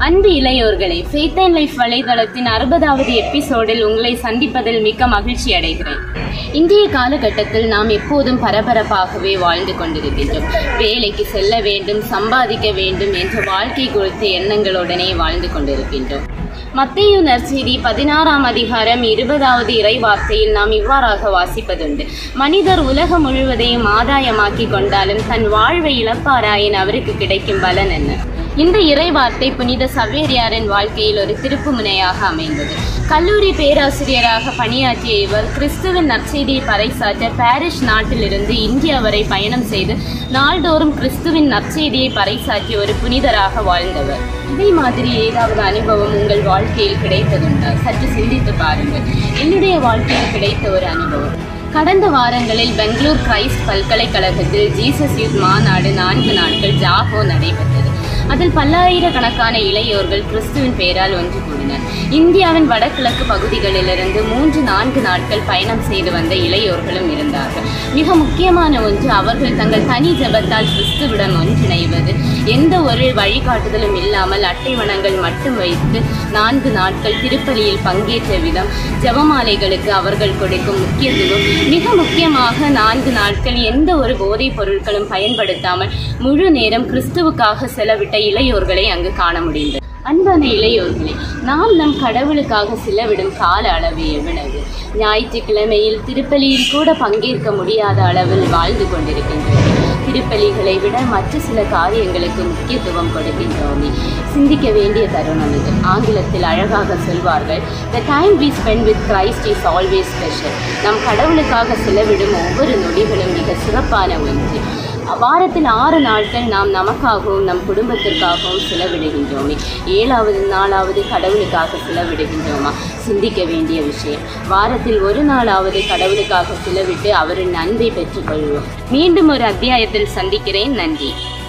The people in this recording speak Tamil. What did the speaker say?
அன்பு இளையோர்களே ஃபேத் அண்ட் லைஃப் வலைதளத்தின் அறுபதாவது எபிசோடில் உங்களை சந்திப்பதில் மிக்க மகிழ்ச்சி அடைகிறேன் இன்றைய காலகட்டத்தில் நாம் எப்போதும் பரபரப்பாகவே வாழ்ந்து கொண்டிருக்கின்றோம் வேலைக்கு செல்ல வேண்டும் சம்பாதிக்க வேண்டும் என்ற வாழ்க்கை குறித்த எண்ணங்களுடனே வாழ்ந்து கொண்டிருக்கின்றோம் மத்தேயு நற்செய்தி பதினாறாம் அதிகாரம் இருபதாவது இறை வார்த்தையில் நாம் இவ்வாறாக வாசிப்பதுண்டு மனிதர் உலகம் முழுவதையும் ஆதாயமாக்கி கொண்டாலும் தன் வாழ்வை இழப்பாராயின் அவருக்கு கிடைக்கும் பலன் என்ன இந்த இறை வார்த்தை புனித சவேரியாரின் வாழ்க்கையில் ஒரு திருப்பு முனையாக அமைந்தது கல்லூரி பேராசிரியராக பணியாற்றிய இவர் கிறிஸ்துவின் நற்செய்தியை பறைசாற்ற பாரிஸ் நாட்டிலிருந்து இந்தியா வரை பயணம் செய்து நாள்தோறும் கிறிஸ்துவின் நற்செய்தியை பறைசாற்றிய ஒரு புனிதராக வாழ்ந்தவர் இதே மாதிரி ஏதாவது அனுபவம் உங்கள் வாழ்க்கையில் கிடைத்ததுண்டா சற்று சிந்தித்து பாருங்கள் என்னுடைய வாழ்க்கையில் கிடைத்த ஒரு அனுபவம் கடந்த வாரங்களில் பெங்களூர் கிரைஸ்ட் பல்கலைக்கழகத்தில் ஜீசஸ் யூத் மாநாடு நான்கு நாட்கள் ஜாகோ நடைபெற்றது அதில் பல்லாயிரக்கணக்கான இளையோர்கள் கிறிஸ்துவின் பெயரால் ஒன்று கூடினர் இந்தியாவின் வடகிழக்கு பகுதிகளிலிருந்து மூன்று நான்கு நாட்கள் பயணம் செய்து வந்த இளையோர்களும் இருந்தார்கள் மிக முக்கியமான ஒன்று அவர்கள் தங்கள் தனி ஜெபத்தால் கிறிஸ்துவுடன் ஒன்றிணைவது எந்த ஒரு வழிகாட்டுதலும் இல்லாமல் அட்டைவனங்கள் மட்டும் வைத்து நான்கு நாட்கள் திருப்பலியில் பங்கேற்ற விதம் ஜெபமாலைகளுக்கு அவர்கள் கொடுக்கும் முக்கியத்துவம் மிக முக்கியமாக நான்கு நாட்கள் எந்த ஒரு போதைப் பொருட்களும் பயன்படுத்தாமல் முழு நேரம் கிறிஸ்துவுக்காக செலவிட்ட இளையோர்களை அங்கு காண முடிந்தது அன்பான இளையோர்களே நாம் நம் கடவுளுக்காக செலவிடும் கால அளவு எவ்வளவு ஞாயிற்றுக்கிழமையில் திருப்பலியில் கூட பங்கேற்க முடியாத அளவில் வாழ்ந்து கொண்டிருக்கின்றோம் திருப்பலிகளை விட மற்ற சில காரியங்களுக்கு முக்கியத்துவம் கொடுக்கின்றோமே சிந்திக்க வேண்டிய தருணம் இது ஆங்கிலத்தில் அழகாக சொல்வார்கள் the time we spend with Christ is always special நம் கடவுளுக்காக செலவிடும் ஒவ்வொரு நொடிகளும் மிக சிறப்பான ஒன்று வாரத்தில் ஆறு நாட்கள் நாம் நமக்காகவும் நம் குடும்பத்திற்காகவும் செலவிடுகின்றோமே ஏழாவது நாளாவது கடவுளுக்காக செலவிடுகின்றோமா சிந்திக்க வேண்டிய விஷயம் வாரத்தில் ஒரு நாளாவது கடவுளுக்காக செலவிட்டு அவரின் அன்பை பெற்றுக்கொள்வோம் மீண்டும் ஒரு அத்தியாயத்தில் சந்திக்கிறேன் நன்றி